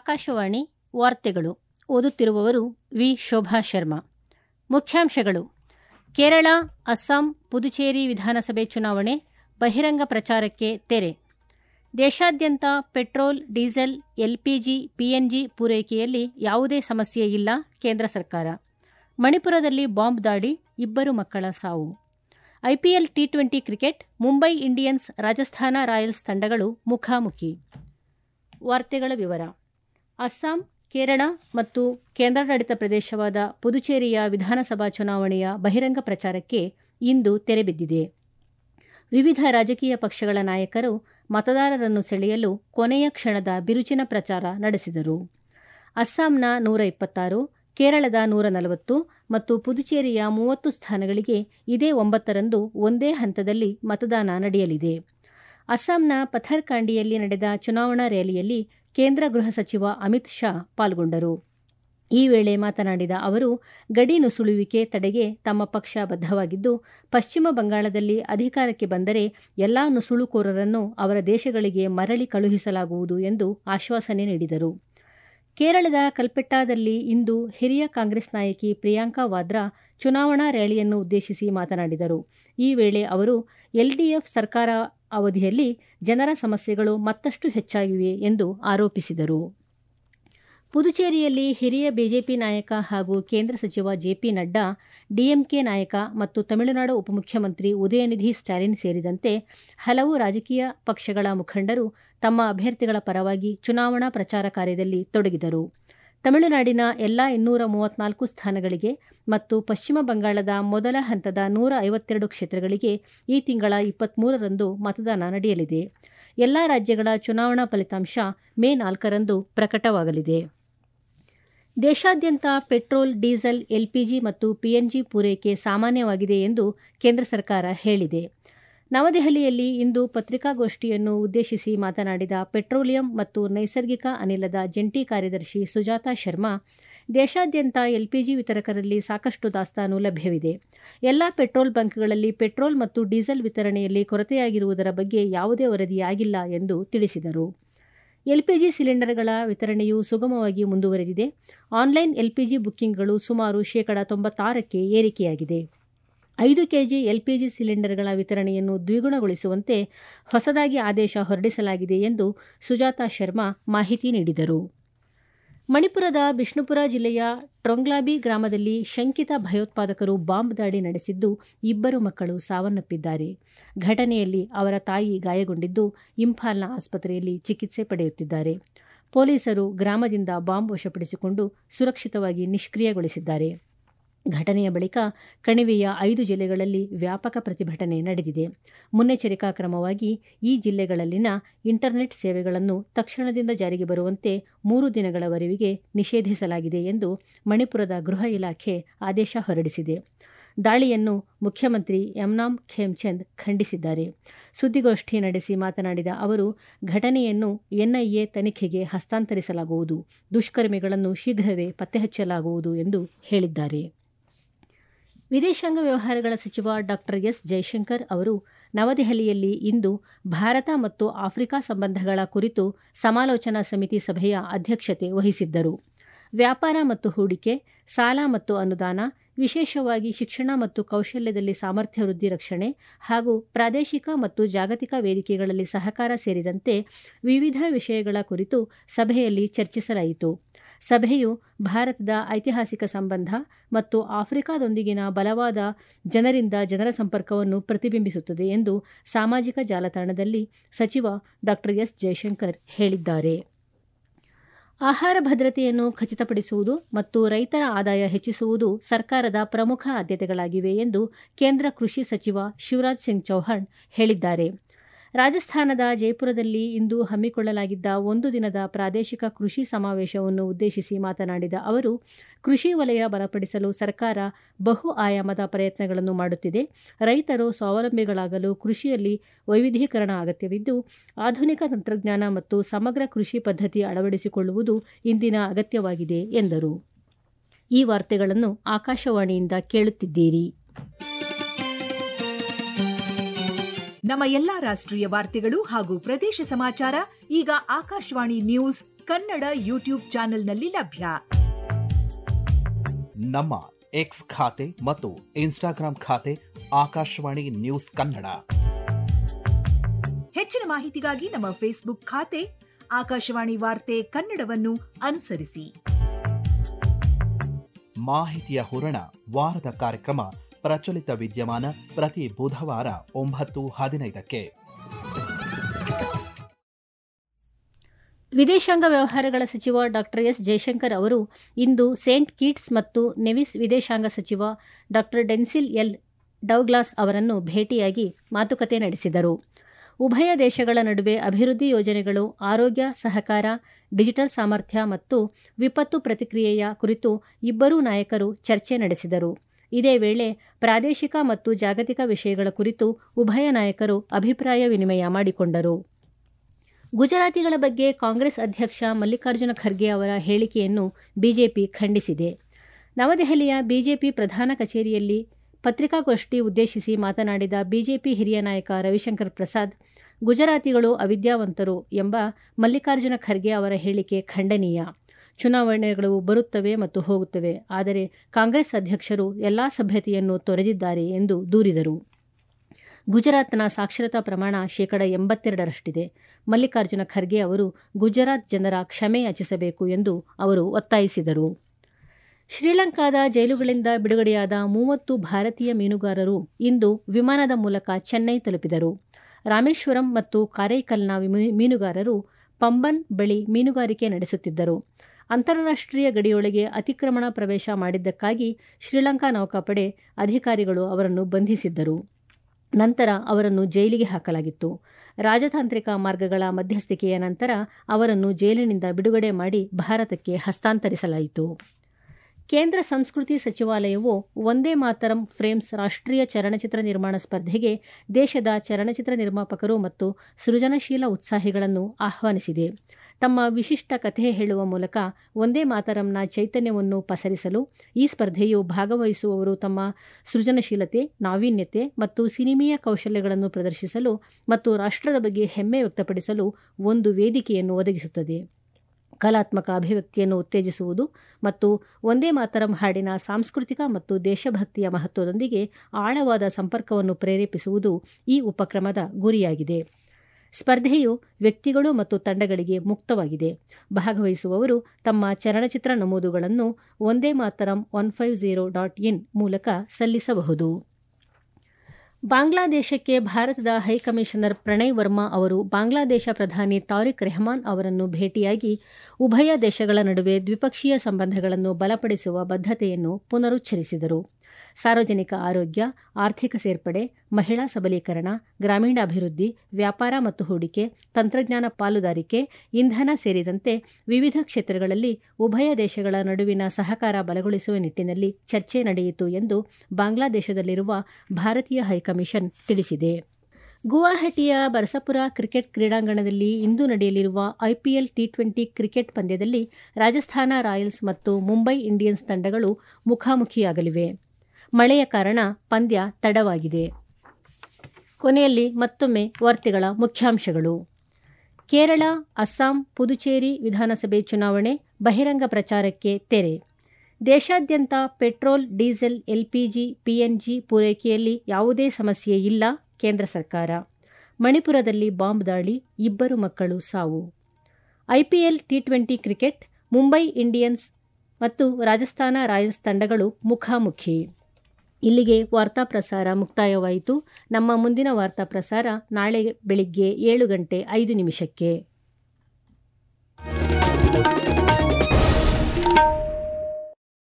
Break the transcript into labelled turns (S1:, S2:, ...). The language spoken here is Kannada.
S1: ಆಕಾಶವಾಣಿ ವಾರ್ತೆಗಳು ಓದುತ್ತಿರುವವರು ವಿ ಶೋಭಾ ಶರ್ಮಾ ಮುಖ್ಯಾಂಶಗಳು ಕೇರಳ ಅಸ್ಸಾಂ ಪುದುಚೇರಿ ವಿಧಾನಸಭೆ ಚುನಾವಣೆ ಬಹಿರಂಗ ಪ್ರಚಾರಕ್ಕೆ ತೆರೆ ದೇಶಾದ್ಯಂತ ಪೆಟ್ರೋಲ್ ಡೀಸೆಲ್ ಎಲ್ಪಿಜಿ ಪಿಎನ್ಜಿ ಪೂರೈಕೆಯಲ್ಲಿ ಯಾವುದೇ ಸಮಸ್ಯೆ ಇಲ್ಲ ಕೇಂದ್ರ ಸರ್ಕಾರ ಮಣಿಪುರದಲ್ಲಿ ಬಾಂಬ್ ದಾಳಿ ಇಬ್ಬರು ಮಕ್ಕಳ ಸಾವು IPL T twenty cricket Mumbai Indians Rajasthan Royals ತಂಡಗಳು ಮುಖಾಮುಖಿ ವಾರ್ತೆಗಳ ವಿವರ ಅಸ್ಸಾಂ ಕೇರಳ ಮತ್ತು ಕೇಂದ್ರಾಡಳಿತ ಪ್ರದೇಶವಾದ ಪುದುಚೇರಿಯ ವಿಧಾನಸಭಾ ಚುನಾವಣೆಯ ಬಹಿರಂಗ ಪ್ರಚಾರಕ್ಕೆ ಇಂದು ತೆರೆಬಿದ್ದಿದೆ ವಿವಿಧ ರಾಜಕೀಯ ಪಕ್ಷಗಳ ನಾಯಕರು ಮತದಾರರನ್ನು ಸೆಳೆಯಲು ಕೊನೆಯ ಕ್ಷಣದ ಬಿರುಚಿನ ಪ್ರಚಾರ ನಡೆಸಿದರು ಅಸ್ಸಾಂನ ನೂರ ಇಪ್ಪತ್ತಾರು ಕೇರಳದ ನೂರ ನಲವತ್ತು ಮತ್ತು ಪುದುಚೇರಿಯ ಮೂವತ್ತು ಸ್ಥಾನಗಳಿಗೆ ಇದೇ ಒಂಬತ್ತರಂದು ಒಂದೇ ಹಂತದಲ್ಲಿ ಮತದಾನ ನಡೆಯಲಿದೆ ಅಸ್ಸಾಂನ ಪಥರ್ಕಾಂಡಿಯಲ್ಲಿ ನಡೆದ ಚುನಾವಣಾ ರ್ಯಾಲಿಯಲ್ಲಿ ಕೇಂದ್ರ ಗೃಹ ಸಚಿವ ಅಮಿತ್ ಶಾ ಪಾಲ್ಗೊಂಡರು ಈ ವೇಳೆ ಮಾತನಾಡಿದ ಅವರು ಗಡಿ ನುಸುಳುವಿಕೆ ತಡೆಗೆ ತಮ್ಮ ಪಕ್ಷ ಬದ್ಧವಾಗಿದ್ದು ಪಶ್ಚಿಮ ಬಂಗಾಳದಲ್ಲಿ ಅಧಿಕಾರಕ್ಕೆ ಬಂದರೆ ಎಲ್ಲಾ ನುಸುಳುಕೋರರನ್ನು ಅವರ ದೇಶಗಳಿಗೆ ಮರಳಿ ಕಳುಹಿಸಲಾಗುವುದು ಎಂದು ಆಶ್ವಾಸನೆ ನೀಡಿದರು ಕೇರಳದ ಕಲ್ಪೆಟ್ಟಾದಲ್ಲಿ ಇಂದು ಹಿರಿಯ ಕಾಂಗ್ರೆಸ್ ನಾಯಕಿ ಪ್ರಿಯಾಂಕಾ ವಾದ್ರಾ ಚುನಾವಣಾ ರ್ಯಾಲಿಯನ್ನು ಉದ್ದೇಶಿಸಿ ಮಾತನಾಡಿದರು ಈ ವೇಳೆ ಅವರು ಎಲ್ಡಿಎಫ್ ಸರ್ಕಾರ ಅವಧಿಯಲ್ಲಿ ಜನರ ಸಮಸ್ಯೆಗಳು ಮತ್ತಷ್ಟು ಹೆಚ್ಚಾಗಿವೆ ಎಂದು ಆರೋಪಿಸಿದರು ಪುದುಚೇರಿಯಲ್ಲಿ ಹಿರಿಯ ಬಿಜೆಪಿ ನಾಯಕ ಹಾಗೂ ಕೇಂದ್ರ ಸಚಿವ ಜೆಪಿ ನಡ್ಡಾ ಡಿಎಂಕೆ ನಾಯಕ ಮತ್ತು ತಮಿಳುನಾಡು ಉಪಮುಖ್ಯಮಂತ್ರಿ ಉದಯನಿಧಿ ಸ್ಟಾಲಿನ್ ಸೇರಿದಂತೆ ಹಲವು ರಾಜಕೀಯ ಪಕ್ಷಗಳ ಮುಖಂಡರು ತಮ್ಮ ಅಭ್ಯರ್ಥಿಗಳ ಪರವಾಗಿ ಚುನಾವಣಾ ಪ್ರಚಾರ ಕಾರ್ಯದಲ್ಲಿ ತೊಡಗಿದರು ತಮಿಳುನಾಡಿನ ಎಲ್ಲಾ ಇನ್ನೂರ ಮೂವತ್ನಾಲ್ಕು ಸ್ಥಾನಗಳಿಗೆ ಮತ್ತು ಪಶ್ಚಿಮ ಬಂಗಾಳದ ಮೊದಲ ಹಂತದ ನೂರ ಐವತ್ತೆರಡು ಕ್ಷೇತ್ರಗಳಿಗೆ ಈ ತಿಂಗಳ ಇಪ್ಪತ್ಮೂರರಂದು ಮತದಾನ ನಡೆಯಲಿದೆ ಎಲ್ಲಾ ರಾಜ್ಯಗಳ ಚುನಾವಣಾ ಫಲಿತಾಂಶ ಮೇ ನಾಲ್ಕರಂದು ಪ್ರಕಟವಾಗಲಿದೆ ದೇಶಾದ್ಯಂತ ಪೆಟ್ರೋಲ್ ಡೀಸೆಲ್ ಎಲ್ಪಿಜಿ ಮತ್ತು ಪಿಎನ್ಜಿ ಪೂರೈಕೆ ಸಾಮಾನ್ಯವಾಗಿದೆ ಎಂದು ಕೇಂದ್ರ ಸರ್ಕಾರ ಹೇಳಿದೆ ನವದೆಹಲಿಯಲ್ಲಿ ಇಂದು ಪತ್ರಿಕಾಗೋಷ್ಠಿಯನ್ನು ಉದ್ದೇಶಿಸಿ ಮಾತನಾಡಿದ ಪೆಟ್ರೋಲಿಯಂ ಮತ್ತು ನೈಸರ್ಗಿಕ ಅನಿಲದ ಜಂಟಿ ಕಾರ್ಯದರ್ಶಿ ಸುಜಾತಾ ಶರ್ಮಾ ದೇಶಾದ್ಯಂತ ಎಲ್ಪಿಜಿ ವಿತರಕರಲ್ಲಿ ಸಾಕಷ್ಟು ದಾಸ್ತಾನು ಲಭ್ಯವಿದೆ ಎಲ್ಲಾ ಪೆಟ್ರೋಲ್ ಬಂಕ್ಗಳಲ್ಲಿ ಪೆಟ್ರೋಲ್ ಮತ್ತು ಡೀಸೆಲ್ ವಿತರಣೆಯಲ್ಲಿ ಕೊರತೆಯಾಗಿರುವುದರ ಬಗ್ಗೆ ಯಾವುದೇ ವರದಿಯಾಗಿಲ್ಲ ಎಂದು ತಿಳಿಸಿದರು ಎಲ್ಪಿಜಿ ಸಿಲಿಂಡರ್ಗಳ ವಿತರಣೆಯು ಸುಗಮವಾಗಿ ಮುಂದುವರೆದಿದೆ ಆನ್ಲೈನ್ ಎಲ್ಪಿಜಿ ಬುಕ್ಕಿಂಗ್ಗಳು ಸುಮಾರು ಶೇಕಡ ತೊಂಬತ್ತಾರಕ್ಕೆ ಏರಿಕೆಯಾಗಿದೆ ಐದು ಕೆಜಿ ಎಲ್ಪಿಜಿ ಸಿಲಿಂಡರ್ಗಳ ವಿತರಣೆಯನ್ನು ದ್ವಿಗುಣಗೊಳಿಸುವಂತೆ ಹೊಸದಾಗಿ ಆದೇಶ ಹೊರಡಿಸಲಾಗಿದೆ ಎಂದು ಸುಜಾತಾ ಶರ್ಮಾ ಮಾಹಿತಿ ನೀಡಿದರು ಮಣಿಪುರದ ಬಿಷ್ಣುಪುರ ಜಿಲ್ಲೆಯ ಟ್ರೊಂಗ್ಲಾಬಿ ಗ್ರಾಮದಲ್ಲಿ ಶಂಕಿತ ಭಯೋತ್ಪಾದಕರು ಬಾಂಬ್ ದಾಳಿ ನಡೆಸಿದ್ದು ಇಬ್ಬರು ಮಕ್ಕಳು ಸಾವನ್ನಪ್ಪಿದ್ದಾರೆ ಘಟನೆಯಲ್ಲಿ ಅವರ ತಾಯಿ ಗಾಯಗೊಂಡಿದ್ದು ಇಂಫಾಲ್ನ ಆಸ್ಪತ್ರೆಯಲ್ಲಿ ಚಿಕಿತ್ಸೆ ಪಡೆಯುತ್ತಿದ್ದಾರೆ ಪೊಲೀಸರು ಗ್ರಾಮದಿಂದ ಬಾಂಬ್ ವಶಪಡಿಸಿಕೊಂಡು ಸುರಕ್ಷಿತವಾಗಿ ನಿಷ್ಕ್ರಿಯಗೊಳಿಸಿದ್ದಾರೆ ಘಟನೆಯ ಬಳಿಕ ಕಣಿವೆಯ ಐದು ಜಿಲ್ಲೆಗಳಲ್ಲಿ ವ್ಯಾಪಕ ಪ್ರತಿಭಟನೆ ನಡೆದಿದೆ ಮುನ್ನೆಚ್ಚರಿಕಾ ಕ್ರಮವಾಗಿ ಈ ಜಿಲ್ಲೆಗಳಲ್ಲಿನ ಇಂಟರ್ನೆಟ್ ಸೇವೆಗಳನ್ನು ತಕ್ಷಣದಿಂದ ಜಾರಿಗೆ ಬರುವಂತೆ ಮೂರು ದಿನಗಳವರೆಗೆ ನಿಷೇಧಿಸಲಾಗಿದೆ ಎಂದು ಮಣಿಪುರದ ಗೃಹ ಇಲಾಖೆ ಆದೇಶ ಹೊರಡಿಸಿದೆ ದಾಳಿಯನ್ನು ಮುಖ್ಯಮಂತ್ರಿ ಯಮ್ನಾಮ್ ಖೇಮ್ಚಂದ್ ಖಂಡಿಸಿದ್ದಾರೆ ಸುದ್ದಿಗೋಷ್ಠಿ ನಡೆಸಿ ಮಾತನಾಡಿದ ಅವರು ಘಟನೆಯನ್ನು ಎನ್ಐಎ ತನಿಖೆಗೆ ಹಸ್ತಾಂತರಿಸಲಾಗುವುದು ದುಷ್ಕರ್ಮಿಗಳನ್ನು ಶೀಘ್ರವೇ ಪತ್ತೆಹಚ್ಚಲಾಗುವುದು ಎಂದು ಹೇಳಿದ್ದಾರೆ ವಿದೇಶಾಂಗ ವ್ಯವಹಾರಗಳ ಸಚಿವ ಡಾ ಎಸ್ ಜೈಶಂಕರ್ ಅವರು ನವದೆಹಲಿಯಲ್ಲಿ ಇಂದು ಭಾರತ ಮತ್ತು ಆಫ್ರಿಕಾ ಸಂಬಂಧಗಳ ಕುರಿತು ಸಮಾಲೋಚನಾ ಸಮಿತಿ ಸಭೆಯ ಅಧ್ಯಕ್ಷತೆ ವಹಿಸಿದ್ದರು ವ್ಯಾಪಾರ ಮತ್ತು ಹೂಡಿಕೆ ಸಾಲ ಮತ್ತು ಅನುದಾನ ವಿಶೇಷವಾಗಿ ಶಿಕ್ಷಣ ಮತ್ತು ಕೌಶಲ್ಯದಲ್ಲಿ ಸಾಮರ್ಥ್ಯ ವೃದ್ಧಿ ರಕ್ಷಣೆ ಹಾಗೂ ಪ್ರಾದೇಶಿಕ ಮತ್ತು ಜಾಗತಿಕ ವೇದಿಕೆಗಳಲ್ಲಿ ಸಹಕಾರ ಸೇರಿದಂತೆ ವಿವಿಧ ವಿಷಯಗಳ ಕುರಿತು ಸಭೆಯಲ್ಲಿ ಚರ್ಚಿಸಲಾಯಿತು ಸಭೆಯು ಭಾರತದ ಐತಿಹಾಸಿಕ ಸಂಬಂಧ ಮತ್ತು ಆಫ್ರಿಕಾದೊಂದಿಗಿನ ಬಲವಾದ ಜನರಿಂದ ಜನರ ಸಂಪರ್ಕವನ್ನು ಪ್ರತಿಬಿಂಬಿಸುತ್ತದೆ ಎಂದು ಸಾಮಾಜಿಕ ಜಾಲತಾಣದಲ್ಲಿ ಸಚಿವ ಡಾ ಎಸ್ ಜೈಶಂಕರ್ ಹೇಳಿದ್ದಾರೆ ಆಹಾರ ಭದ್ರತೆಯನ್ನು ಖಚಿತಪಡಿಸುವುದು ಮತ್ತು ರೈತರ ಆದಾಯ ಹೆಚ್ಚಿಸುವುದು ಸರ್ಕಾರದ ಪ್ರಮುಖ ಆದ್ಯತೆಗಳಾಗಿವೆ ಎಂದು ಕೇಂದ್ರ ಕೃಷಿ ಸಚಿವ ಶಿವರಾಜ್ ಸಿಂಗ್ ಚೌಹಾಣ್ ಹೇಳಿದ್ದಾರೆ ರಾಜಸ್ಥಾನದ ಜೈಪುರದಲ್ಲಿ ಇಂದು ಹಮ್ಮಿಕೊಳ್ಳಲಾಗಿದ್ದ ಒಂದು ದಿನದ ಪ್ರಾದೇಶಿಕ ಕೃಷಿ ಸಮಾವೇಶವನ್ನು ಉದ್ದೇಶಿಸಿ ಮಾತನಾಡಿದ ಅವರು ಕೃಷಿ ವಲಯ ಬಲಪಡಿಸಲು ಸರ್ಕಾರ ಬಹು ಆಯಾಮದ ಪ್ರಯತ್ನಗಳನ್ನು ಮಾಡುತ್ತಿದೆ ರೈತರು ಸ್ವಾವಲಂಬಿಗಳಾಗಲು ಕೃಷಿಯಲ್ಲಿ ವೈವಿಧ್ಯೀಕರಣ ಅಗತ್ಯವಿದ್ದು ಆಧುನಿಕ ತಂತ್ರಜ್ಞಾನ ಮತ್ತು ಸಮಗ್ರ ಕೃಷಿ ಪದ್ಧತಿ ಅಳವಡಿಸಿಕೊಳ್ಳುವುದು ಇಂದಿನ ಅಗತ್ಯವಾಗಿದೆ ಎಂದರು ಈ ವಾರ್ತೆಗಳನ್ನು ಆಕಾಶವಾಣಿಯಿಂದ ಕೇಳುತ್ತಿದ್ದೀರಿ
S2: ನಮ್ಮ ಎಲ್ಲಾ ರಾಷ್ಟ್ರೀಯ ವಾರ್ತೆಗಳು ಹಾಗೂ ಪ್ರದೇಶ ಸಮಾಚಾರ ಈಗ ಆಕಾಶವಾಣಿ ನ್ಯೂಸ್ ಕನ್ನಡ ಯೂಟ್ಯೂಬ್ ಚಾನೆಲ್ನಲ್ಲಿ ಲಭ್ಯ
S3: ನಮ್ಮ ಎಕ್ಸ್ ಖಾತೆ ಮತ್ತು ಇನ್ಸ್ಟಾಗ್ರಾಂ ಖಾತೆ ಆಕಾಶವಾಣಿ ನ್ಯೂಸ್ ಕನ್ನಡ
S2: ಹೆಚ್ಚಿನ ಮಾಹಿತಿಗಾಗಿ ನಮ್ಮ ಫೇಸ್ಬುಕ್ ಖಾತೆ ಆಕಾಶವಾಣಿ ವಾರ್ತೆ ಕನ್ನಡವನ್ನು ಅನುಸರಿಸಿ
S3: ಮಾಹಿತಿಯ ಹೂರಣ ವಾರದ ಕಾರ್ಯಕ್ರಮ ಪ್ರಚಲಿತ ವಿದ್ಯಮಾನ ಪ್ರತಿ ಬುಧವಾರ ಒಂಬತ್ತು ಹದಿನೈದಕ್ಕೆ
S1: ವಿದೇಶಾಂಗ ವ್ಯವಹಾರಗಳ ಸಚಿವ ಡಾ ಎಸ್ ಜಯಶಂಕರ್ ಅವರು ಇಂದು ಸೇಂಟ್ ಕೀಟ್ಸ್ ಮತ್ತು ನೆವಿಸ್ ವಿದೇಶಾಂಗ ಸಚಿವ ಡಾ ಡೆನ್ಸಿಲ್ ಎಲ್ ಡೌಗ್ಲಾಸ್ ಅವರನ್ನು ಭೇಟಿಯಾಗಿ ಮಾತುಕತೆ ನಡೆಸಿದರು ಉಭಯ ದೇಶಗಳ ನಡುವೆ ಅಭಿವೃದ್ಧಿ ಯೋಜನೆಗಳು ಆರೋಗ್ಯ ಸಹಕಾರ ಡಿಜಿಟಲ್ ಸಾಮರ್ಥ್ಯ ಮತ್ತು ವಿಪತ್ತು ಪ್ರತಿಕ್ರಿಯೆಯ ಕುರಿತು ಇಬ್ಬರೂ ನಾಯಕರು ಚರ್ಚೆ ನಡೆಸಿದರು ಇದೇ ವೇಳೆ ಪ್ರಾದೇಶಿಕ ಮತ್ತು ಜಾಗತಿಕ ವಿಷಯಗಳ ಕುರಿತು ಉಭಯ ನಾಯಕರು ಅಭಿಪ್ರಾಯ ವಿನಿಮಯ ಮಾಡಿಕೊಂಡರು ಗುಜರಾತಿಗಳ ಬಗ್ಗೆ ಕಾಂಗ್ರೆಸ್ ಅಧ್ಯಕ್ಷ ಮಲ್ಲಿಕಾರ್ಜುನ ಖರ್ಗೆ ಅವರ ಹೇಳಿಕೆಯನ್ನು ಬಿಜೆಪಿ ಖಂಡಿಸಿದೆ ನವದೆಹಲಿಯ ಬಿಜೆಪಿ ಪ್ರಧಾನ ಕಚೇರಿಯಲ್ಲಿ ಪತ್ರಿಕಾಗೋಷ್ಠಿ ಉದ್ದೇಶಿಸಿ ಮಾತನಾಡಿದ ಬಿಜೆಪಿ ಹಿರಿಯ ನಾಯಕ ರವಿಶಂಕರ್ ಪ್ರಸಾದ್ ಗುಜರಾತಿಗಳು ಅವಿದ್ಯಾವಂತರು ಎಂಬ ಮಲ್ಲಿಕಾರ್ಜುನ ಖರ್ಗೆ ಅವರ ಹೇಳಿಕೆ ಖಂಡನೀಯ ಚುನಾವಣೆಗಳು ಬರುತ್ತವೆ ಮತ್ತು ಹೋಗುತ್ತವೆ ಆದರೆ ಕಾಂಗ್ರೆಸ್ ಅಧ್ಯಕ್ಷರು ಎಲ್ಲಾ ಸಭ್ಯತೆಯನ್ನು ತೊರೆದಿದ್ದಾರೆ ಎಂದು ದೂರಿದರು ಗುಜರಾತ್ನ ಸಾಕ್ಷರತಾ ಪ್ರಮಾಣ ಶೇಕಡ ಎಂಬತ್ತೆರಡರಷ್ಟಿದೆ ಮಲ್ಲಿಕಾರ್ಜುನ ಖರ್ಗೆ ಅವರು ಗುಜರಾತ್ ಜನರ ಕ್ಷಮೆ ಯಾಚಿಸಬೇಕು ಎಂದು ಅವರು ಒತ್ತಾಯಿಸಿದರು ಶ್ರೀಲಂಕಾದ ಜೈಲುಗಳಿಂದ ಬಿಡುಗಡೆಯಾದ ಮೂವತ್ತು ಭಾರತೀಯ ಮೀನುಗಾರರು ಇಂದು ವಿಮಾನದ ಮೂಲಕ ಚೆನ್ನೈ ತಲುಪಿದರು ರಾಮೇಶ್ವರಂ ಮತ್ತು ಕಾರೈಕಲ್ನ ಮೀನುಗಾರರು ಪಂಬನ್ ಬಳಿ ಮೀನುಗಾರಿಕೆ ನಡೆಸುತ್ತಿದ್ದರು ಅಂತಾರಾಷ್ಟ್ರೀಯ ಗಡಿಯೊಳಗೆ ಅತಿಕ್ರಮಣ ಪ್ರವೇಶ ಮಾಡಿದ್ದಕ್ಕಾಗಿ ಶ್ರೀಲಂಕಾ ನೌಕಾಪಡೆ ಅಧಿಕಾರಿಗಳು ಅವರನ್ನು ಬಂಧಿಸಿದ್ದರು ನಂತರ ಅವರನ್ನು ಜೈಲಿಗೆ ಹಾಕಲಾಗಿತ್ತು ರಾಜತಾಂತ್ರಿಕ ಮಾರ್ಗಗಳ ಮಧ್ಯಸ್ಥಿಕೆಯ ನಂತರ ಅವರನ್ನು ಜೈಲಿನಿಂದ ಬಿಡುಗಡೆ ಮಾಡಿ ಭಾರತಕ್ಕೆ ಹಸ್ತಾಂತರಿಸಲಾಯಿತು ಕೇಂದ್ರ ಸಂಸ್ಕೃತಿ ಸಚಿವಾಲಯವು ಒಂದೇ ಮಾತರಂ ಫ್ರೇಮ್ಸ್ ರಾಷ್ಟ್ರೀಯ ಚಲನಚಿತ್ರ ನಿರ್ಮಾಣ ಸ್ಪರ್ಧೆಗೆ ದೇಶದ ಚಲನಚಿತ್ರ ನಿರ್ಮಾಪಕರು ಮತ್ತು ಸೃಜನಶೀಲ ಉತ್ಸಾಹಿಗಳನ್ನು ಆಹ್ವಾನಿಸಿದೆ ತಮ್ಮ ವಿಶಿಷ್ಟ ಕಥೆ ಹೇಳುವ ಮೂಲಕ ಒಂದೇ ಮಾತರಂನ ಚೈತನ್ಯವನ್ನು ಪಸರಿಸಲು ಈ ಸ್ಪರ್ಧೆಯು ಭಾಗವಹಿಸುವವರು ತಮ್ಮ ಸೃಜನಶೀಲತೆ ನಾವೀನ್ಯತೆ ಮತ್ತು ಸಿನಿಮೀಯ ಕೌಶಲ್ಯಗಳನ್ನು ಪ್ರದರ್ಶಿಸಲು ಮತ್ತು ರಾಷ್ಟ್ರದ ಬಗ್ಗೆ ಹೆಮ್ಮೆ ವ್ಯಕ್ತಪಡಿಸಲು ಒಂದು ವೇದಿಕೆಯನ್ನು ಒದಗಿಸುತ್ತದೆ ಕಲಾತ್ಮಕ ಅಭಿವ್ಯಕ್ತಿಯನ್ನು ಉತ್ತೇಜಿಸುವುದು ಮತ್ತು ಒಂದೇ ಮಾತರಂ ಹಾಡಿನ ಸಾಂಸ್ಕೃತಿಕ ಮತ್ತು ದೇಶಭಕ್ತಿಯ ಮಹತ್ವದೊಂದಿಗೆ ಆಳವಾದ ಸಂಪರ್ಕವನ್ನು ಪ್ರೇರೇಪಿಸುವುದು ಈ ಉಪಕ್ರಮದ ಗುರಿಯಾಗಿದೆ ಸ್ಪರ್ಧೆಯು ವ್ಯಕ್ತಿಗಳು ಮತ್ತು ತಂಡಗಳಿಗೆ ಮುಕ್ತವಾಗಿದೆ ಭಾಗವಹಿಸುವವರು ತಮ್ಮ ಚಲನಚಿತ್ರ ನಮೂದುಗಳನ್ನು Vande Mataram one five zero dot in ಮೂಲಕ ಸಲ್ಲಿಸಬಹುದು ಬಾಂಗ್ಲಾದೇಶಕ್ಕೆ ಭಾರತದ ಹೈಕಮಿಷನರ್ ಪ್ರಣಯ್ ವರ್ಮಾ ಅವರು ಬಾಂಗ್ಲಾದೇಶ ಪ್ರಧಾನಿ ತಾರಿಕ್ ರೆಹಮಾನ್ ಅವರನ್ನು ಭೇಟಿಯಾಗಿ ಉಭಯ ದೇಶಗಳ ನಡುವೆ ದ್ವಿಪಕ್ಷೀಯ ಸಂಬಂಧಗಳನ್ನು ಬಲಪಡಿಸುವ ಬದ್ಧತೆಯನ್ನು ಪುನರುಚ್ಚರಿಸಿದರು ಸಾರ್ವಜನಿಕ ಆರೋಗ್ಯ ಆರ್ಥಿಕ ಸೇರ್ಪಡೆ ಮಹಿಳಾ ಸಬಲೀಕರಣ ಗ್ರಾಮೀಣಾಭಿವೃದ್ಧಿ ವ್ಯಾಪಾರ ಮತ್ತು ಹೂಡಿಕೆ ತಂತ್ರಜ್ಞಾನ ಪಾಲುದಾರಿಕೆ ಇಂಧನ ಸೇರಿದಂತೆ ವಿವಿಧ ಕ್ಷೇತ್ರಗಳಲ್ಲಿ ಉಭಯ ದೇಶಗಳ ನಡುವಿನ ಸಹಕಾರ ಬಲಗೊಳಿಸುವ ನಿಟ್ಟಿನಲ್ಲಿ ಚರ್ಚೆ ನಡೆಯಿತು ಎಂದು ಬಾಂಗ್ಲಾದೇಶದಲ್ಲಿರುವ ಭಾರತೀಯ ಹೈಕಮಿಷನ್ ತಿಳಿಸಿದೆ ಗುವಾಹಟಿಯ ಬರಸಪುರ ಕ್ರಿಕೆಟ್ ಕ್ರೀಡಾಂಗಣದಲ್ಲಿ ಇಂದು ನಡೆಯಲಿರುವ ಐಪಿಎಲ್ ಟಿ ಟ್ವೆಂಟಿ ಕ್ರಿಕೆಟ್ ಪಂದ್ಯದಲ್ಲಿ ರಾಜಸ್ಥಾನ ರಾಯಲ್ಸ್ ಮತ್ತು ಮುಂಬೈ ಇಂಡಿಯನ್ಸ್ ತಂಡಗಳು ಮುಖಾಮುಖಿಯಾಗಲಿವೆ ಮಳೆಯ ಕಾರಣ ಪಂದ್ಯ ತಡವಾಗಿದೆ ಕೊನೆಯಲ್ಲಿ ಮತ್ತೊಮ್ಮೆ ವಾರ್ತೆಗಳ ಮುಖ್ಯಾಂಶಗಳು ಕೇರಳ ಅಸ್ಸಾಂ ಪುದುಚೇರಿ ವಿಧಾನಸಭೆ ಚುನಾವಣೆ ಬಹಿರಂಗ ಪ್ರಚಾರಕ್ಕೆ ತೆರೆ ದೇಶಾದ್ಯಂತ ಪೆಟ್ರೋಲ್ ಡೀಸೆಲ್ ಎಲ್ಪಿಜಿ ಪಿಎನ್ಜಿ ಪೂರೈಕೆಯಲ್ಲಿ ಯಾವುದೇ ಸಮಸ್ಯೆ ಇಲ್ಲ ಕೇಂದ್ರ ಸರ್ಕಾರ ಮಣಿಪುರದಲ್ಲಿ ಬಾಂಬ್ ದಾಳಿ ಇಬ್ಬರು ಮಕ್ಕಳು ಸಾವು IPL T twenty cricket Mumbai Indians ಮತ್ತು ರಾಜಸ್ಥಾನ ರಾಯಲ್ಸ್ ತಂಡಗಳು ಮುಖಾಮುಖಿ ಇಲ್ಲಿಗೆ ವಾರ್ತಾ ಪ್ರಸಾರ ಮುಕ್ತಾಯವಾಯಿತು ನಮ್ಮ ಮುಂದಿನ ವಾರ್ತಾ ಪ್ರಸಾರ ನಾಳೆ ಬೆಳಿಗ್ಗೆ ಏಳು ಗಂಟೆ ಐದು ನಿಮಿಷಕ್ಕೆ